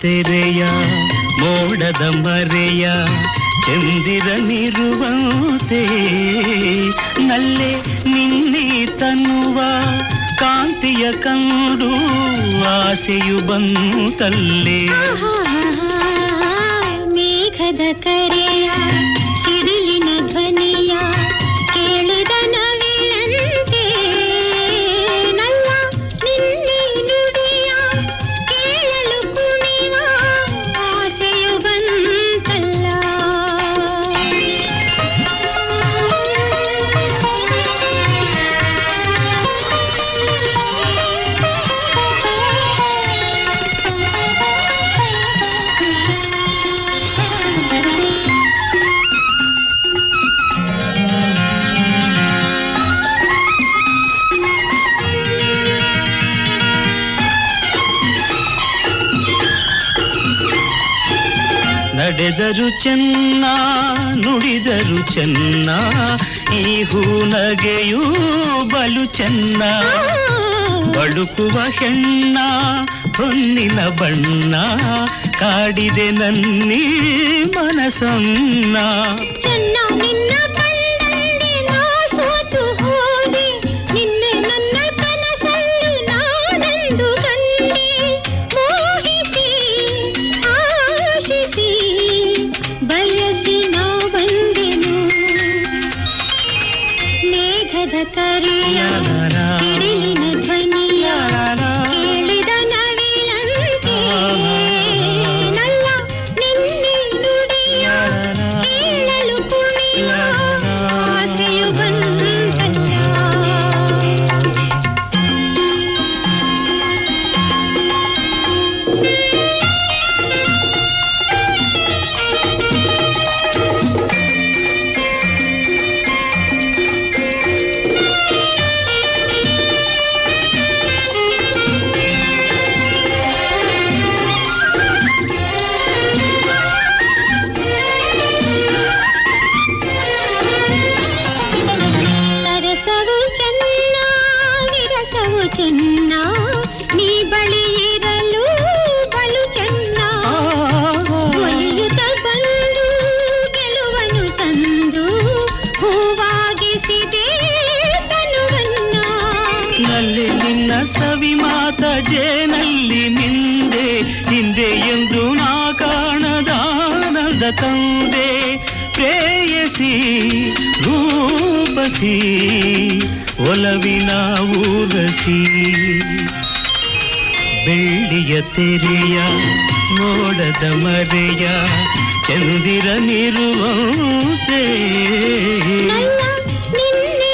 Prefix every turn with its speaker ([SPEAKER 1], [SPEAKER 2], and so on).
[SPEAKER 1] ತೆರೆಯ ಮೋಡದ ಮರೆಯ ಚಂದಿರನಿರುವಂತೆ ನಲ್ಲೆ ನಿನ್ನೆ ತನ್ನುವ ಕಾಂತಿಯ ಕಂಡು ಆಸೆಯು ಬಂತಲ್ಲೇ
[SPEAKER 2] ಮೇಘದ ಕರೆಯ ಸಿಡಿಲಿನ ಧ್ವನಿಯ ಕೇಳಿದ ನವಿಲಂತೆ ನನ್ನ ನಿನ್ನೆ ನುಡಿಯ ಕೇಳಲು ಕುಣಿವ ಆಸೆಯು ಬಂತಲ್ಲ
[SPEAKER 1] ನಡೆದರು ಚೆನ್ನ ನುಡಿದರು ಚೆನ್ನ ಈ ಹೂನಗೆಯೂ ಬಲು ಚೆನ್ನ ಬಳುಕುವ ಹೆಣ್ಣ ಹೊನ್ನಿನ ಬಣ್ಣ ಕಾಡಿದೆ ನನ್ನಿ ಮನಸನ್ನ
[SPEAKER 2] ಚೆನ್ನ ನಿನ್ನ ಕಣ್ಣಲ್ಲಿ ನಾ ಸೋತು ಹೋದೆ ನಿನ್ನೆ ನನ್ನ ಕನಸಲ್ಲೂ ನಾನೆಂದು ಕಂಡೆ ಮೋಹಿಸಿ ಆಶಿಸಿ ಬಯಸಿ ನಾ ಬಂದೆನು ಮೇಘದ ಕರೆಯ ಸಿಡಿಲಿನ ಧ್ವನಿಯ ಕೇಳಿದ ನವಿಲಂತೆ ನನ್ನ ನಿನ್ನೆ ನುಡಿಯ ಕೇಳಲು ಕುಣಿಯ ಆಸೆಯು ಬಂತಲ್ಲ ಸರಸವು ಚೆನ್ನ ವಿರಸವು ಚೆನ್ನ ನೀ ಬಳಿ ಇರಲು ಬಲು ಚೆನ್ನ ಒಲಿಯುತ್ತ ಬಂದು ಗೆಲುವನು ತಂದು ಹೂವಾಗಿಸಿದೆ ತನುವನ್ನ
[SPEAKER 1] ನಲ್ಲಿ ನಿನ್ನ ಸವಿ ಮಾತ ಜೇನಲ್ಲಿ ನಿಂದೆ ಹಿಂದೆ ಎಂದು ನಾ ಕಾಣದಾನದ ತಂದೆ ಪ್ರೇಯಸಿ ರೂಪಸಿ ಒಲವಿನ ಊರಸಿ ಬೆಳ್ಳಿಯ ತೆರೆಯ ಮೋಡದ ಮರೆಯ ಚಂದಿರನಿರುವಂತೆ
[SPEAKER 2] ನನ್ನ ನಿನ್ನೆ